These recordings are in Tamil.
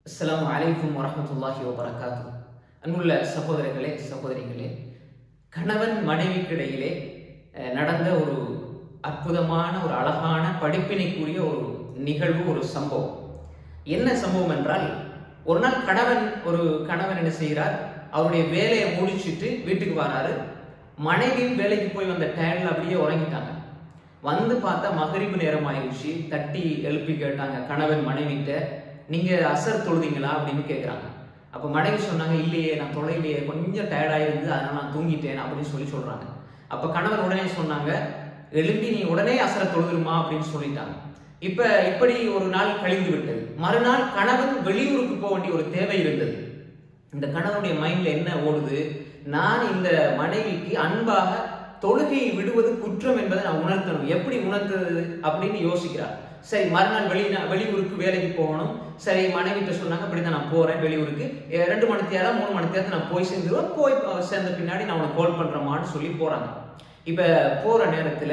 அஸ்ஸலாமு அலைக்கும் வரஹ்மத்துல்லாஹி வபரகாத்து அன்புள்ள சகோதரர்களே சகோதரிகளே கணவன் மனைவிக்கிடையிலே அஹ், நடந்த ஒரு அற்புதமான ஒரு அழகான படிப்பினைக்குரிய ஒரு நிகழ்வு ஒரு சம்பவம் என்ன சம்பவம் என்றால் ஒரு நாள் கணவன் ஒரு கணவன் என்ன செய்கிறார் அவருடைய வேலையை முடிச்சிட்டு வீட்டுக்கு வராரு மனைவியும் வேலைக்கு போய் வந்த டயர்ல அப்படியே உறங்கிட்டாங்க வந்து பார்த்தா மகரிபு நேரம் ஆயிடுச்சு தட்டி எழுப்பி கேட்டாங்க கணவன் மனைவிட்ட நீங்க அசர் தொழுதீங்களா அப்படின்னு கேட்குறாங்க அப்போ மனைவி சொன்னாங்க இல்லையே நான் தொலைலையே கொஞ்சம் டயர்டாயிருந்து அதனால நான் தூங்கிட்டேன் அப்படின்னு சொல்லி சொல்றாங்க அப்போ கணவன் உடனே சொன்னாங்க எழுப்பி நீ உடனே அசர தொழுதுருமா அப்படின்னு சொல்லிட்டாங்க இப்ப இப்படி ஒரு நாள் கழிந்து விட்டது மறுநாள் கணவன் வெளியூருக்கு போக வேண்டிய ஒரு தேவை இருந்தது இந்த கணவனுடைய மைண்ட்ல என்ன ஓடுது நான் இந்த மனைவிக்கு அன்பாக தொழுகையை விடுவது குற்றம் என்பதை நான் உணர்த்தணும் எப்படி உணர்த்துறது அப்படின்னு யோசிக்கிறார் சரி மறுநாள் வெளி வெளியூருக்கு வேலைக்கு போகணும் சரி மனைவிட்ட சொன்னாங்க அப்படிதான் நான் போறேன் வெளியூருக்கு எ, ரெண்டு மணி நேரம் மூணு மணி நேரத்தில் நான் போய் சேர்ந்துருவேன் போய் அஹ், சேர்ந்த பின்னாடி நான் உனக்கு கால் பண்றேமான்னு சொல்லி போறாங்க இப்ப போற நேரத்துல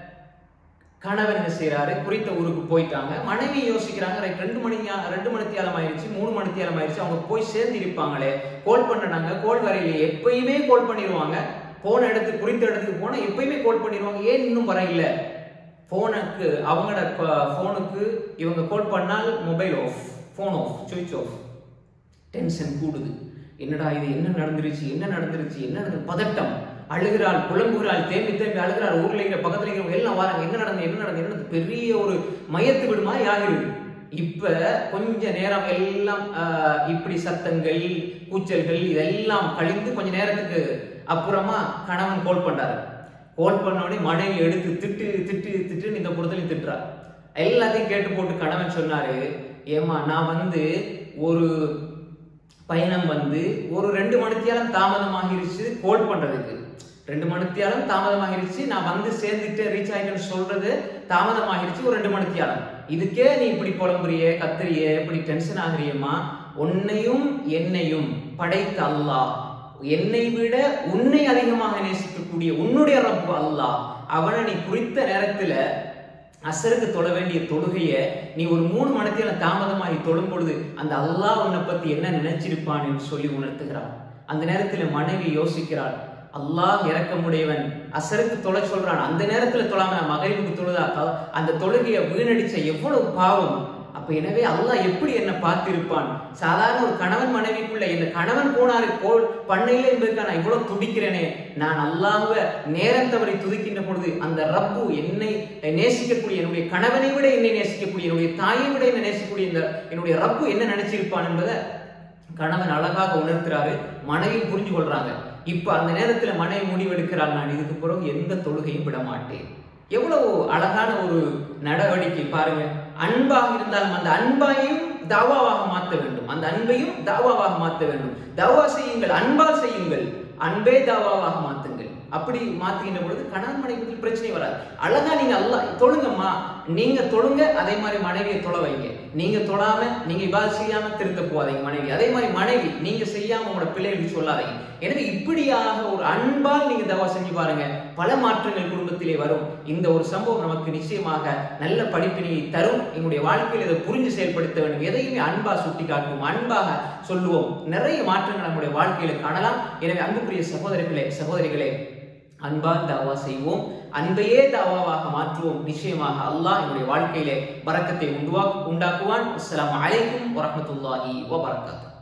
கணவன் என்ன செய்யறாரு குறித்த ஊருக்கு போயிட்டாங்க மனைவி யோசிக்கிறாங்க ரைட் ரெண்டு மணி ஞா- ரெண்டு மணி தியாலம் ஆயிடுச்சு மூணு மணி தியாலம் ஆயிடுச்சு அவங்க போய் சேர்ந்து இருப்பாங்களே கோல் பண்ணனாங்க கோல் வரையிலே எப்பயுமே கோல் பண்ணிடுவாங்க போன இடத்துக்கு குறித்த இடத்துக்கு போனா எப்பயுமே கோல் பண்ணிடுவாங்க ஏன் இன்னும் வர இல்ல போனுக்கு அவங்களோட போனுக்கு இவங்க கோல் பண்ணால் மொபைல் ஆஃப் ஃபோன் ஆஃப் சுவிட்ச் ஆஃப் டென்ஷன் கூடுது என்னடா இது என்ன நடந்துருச்சு என்ன நடந்துருச்சு என்ன நடந்து பதட்டம் அழுகிறாள் புலம்புகிறாள் தேம்பி தேம்பி அழுகிறாள் ஊர்ல இருக்கிற பக்கத்துல இருக்கிறவங்க எல்லாம் வராங்க என்ன நடந்து என்ன நடந்து என்ன நடந்து பெரிய ஒரு மயத்து விடு மாதிரி ஆகிருது இப்ப கொஞ்ச நேரம் எல்லாம் ஆஹ், இப்படி சத்தங்கள் கூச்சல்கள் இதெல்லாம் கழிந்து கொஞ்ச நேரத்துக்கு அப்புறமா கணவன் கோல் பண்றாரு கோல் பண்ண உடனே மனைவி எடுத்து திட்டு திட்டு திட்டுன்னு இந்த புறத்துலையும் திட்டுறா எல்லாத்தையும் கேட்டு போட்டு கணவன் சொன்னாரு ஏமா நான் வந்து ஒரு பயணம் வந்து ஒரு ரெண்டு மணித்தியாலம் தாமதமாகிருச்சு கோல் பண்றதுக்கு ரெண்டு மணித்தியாலம் தாமதமாகிருச்சு நான் வந்து சேர்ந்துட்டு ரீச் ஆயிட்டேன்னு சொல்றது தாமதமாகிருச்சு ஒரு ரெண்டு மணித்தியாலம் இதுக்கே நீ இப்படி புலம்புறிய கத்துறிய இப்படி டென்ஷன் ஆகுறியம்மா உன்னையும் என்னையும் படைத்த அல்லாஹ் என்னை விட உன்னை அதிகமாக நேசிக்கக்கூடிய உன்னுடைய ரப்பு அல்லாஹ் அவனை நீ குறித்த நேரத்துல அசருக்கு தொழ வேண்டிய தொழுகைய நீ ஒரு மூணு மணத்தில தாமதமாகி தொழும் பொழுது அந்த அல்லாஹ் உன்னை பத்தி என்ன நினைச்சிருப்பான் என்று சொல்லி உணர்த்துகிறான் அந்த நேரத்துல மனைவி யோசிக்கிறாள் அல்லாஹ் இறக்கமுடையவன் அசருக்கு தொலை சொல்றான் அந்த நேரத்துல தொழாம மகரிவுக்கு தொழுதா க- அந்த தொழுகையை வீணடிச்ச எவ்வளவு பாவம் அப்ப எனவே அல்லாஹ் எப்படி என்ன பார்த்திருப்பான் சாதாரண ஒரு கணவன் மனைவிக்குள்ள இந்த கணவன் போனாரு கோல் பண்ணையில என்பதற்காக நான் இவ்வளவு துடிக்கிறேனே நான் அல்லாஹ்வ நேரம் தவறி துதிக்கின்ற பொழுது அந்த ரப்பு என்னை நேசிக்கக்கூடிய என்னுடைய கணவனை விட என்னை நேசிக்கக்கூடிய என்னுடைய தாயை விட என்னை நேசிக்கக்கூடிய இந்த என்னுடைய ரப்பு என்ன நினைச்சிருப்பான் என்பதை கணவன் அழகாக உணர்த்துறாரு மனைவி புரிஞ்சு கொள்றாங்க இப்ப அந்த நேரத்துல மனைவி முடிவெடுக்கிறாள் நான் இதுக்கு பிறகு எந்த தொழுகையும் விட மாட்டேன் எவ்வளவு அழகான ஒரு நடவடிக்கை பாருங்க அன்பாக இருந்தாலும் அந்த அன்பாயையும் தாவாவாக மாற்ற வேண்டும் அந்த அன்பையும் தாவாவாக மாற்ற வேண்டும் தாவா செய்யுங்கள் அன்பால் செய்யுங்கள் அன்பே தாவாவாக மாத்துங்கள் அப்படி மாத்துகின்ற பொழுது கணவன் மனைவிக்கு பிரச்சனை வராது அழகா நீங்க அல்லாஹ் தொழுங்கம்மா நீங்க தொழுங்க அதே மாதிரி மனைவியை தொழ வைங்க நீங்க தொழாம நீங்க இவ்வாறு செய்யாம திருத்த போகாதீங்க மனைவி அதே மாதிரி மனைவி நீங்க செய்யாம உங்களோட பிள்ளைகளுக்கு சொல்லாதீங்க எனவே இப்படியாக ஒரு அன்பால் நீங்க தவா செஞ்சு பாருங்க பல மாற்றங்கள் குடும்பத்திலே வரும் இந்த ஒரு சம்பவம் நமக்கு நிச்சயமாக நல்ல படிப்பினையை தரும் எங்களுடைய வாழ்க்கையில் இதை புரிஞ்சு செயல்படுத்த வேண்டும் எதையுமே அன்பா சுட்டி காட்டுவோம் அன்பாக சொல்லுவோம் நிறைய மாற்றங்கள் நம்முடைய வாழ்க்கையில காணலாம் எனவே அன்புக்குரிய சகோதரர்களே சகோதரிகளே அன்பால் தாவா செய்வோம் அன்பையே தாவாவாக மாற்றுவோம் நிச்சயமாக அல்லாஹ் என்னுடைய வாழ்க்கையிலே பரக்கத்தை உண்டுவா உண்டாக்குவான் அஸ்ஸலாமு அலைக்கும் வரஹ்மத்துல்லாஹி வபரகாத்துஹு